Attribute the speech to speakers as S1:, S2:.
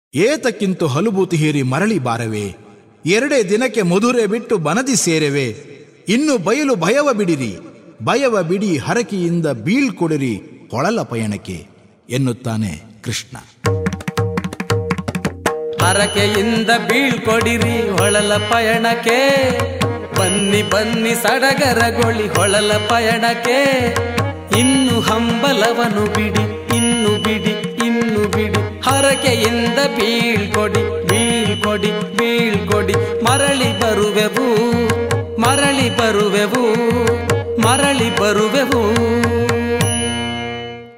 S1: ಏತಕ್ಕಿಂತು ಹಲುಬೂತಿ ಹೀರಿ ಮರಳಿ ಬಾರವೆ ಎರಡೇ ದಿನಕ್ಕೆ ಮಧುರೆ ಬಿಟ್ಟು ಬನದಿ ಸೇರೆವೆ ಇನ್ನು ಬಯಲು ಭಯವ ಬಿಡಿರಿ ಭಯವ ಬಿಡಿ ಹರಕಿಯಿಂದ ಬೀಳ್ಕೊಡಿರಿ ಹೊಳಲ ಪಯಣಕ್ಕೆ ಎನ್ನುತ್ತಾನೆ ಕೃಷ್ಣ
S2: ಹರಕೆಯಿಂದ ಬೀಳ್ಕೊಡಿರಿ ಹೊಳಲ ಪಯಣಕ್ಕೆ ಬನ್ನಿ ಬನ್ನಿ ಸಡಗರಗೊಳಿ ಹೊಳಲ ಪಯಣಕ್ಕೆ ಇನ್ನು ಹಂಬಲವನು ಬಿಡಿ ಇನ್ನು ಬಿಡಿ ಇನ್ನು ಬಿಡಿ ಹರಕೆಯಿಂದ ಬೀಳ್ಕೊಡಿ ಬೀಳ್ಕೊಡಿ ಬೀಳ್ಕೊಡಿ ಮರಳಿ ಬರುವೆವು ಮರಳಿ ಬರುವೆವು ಮರಳಿ ಬರುವೆವು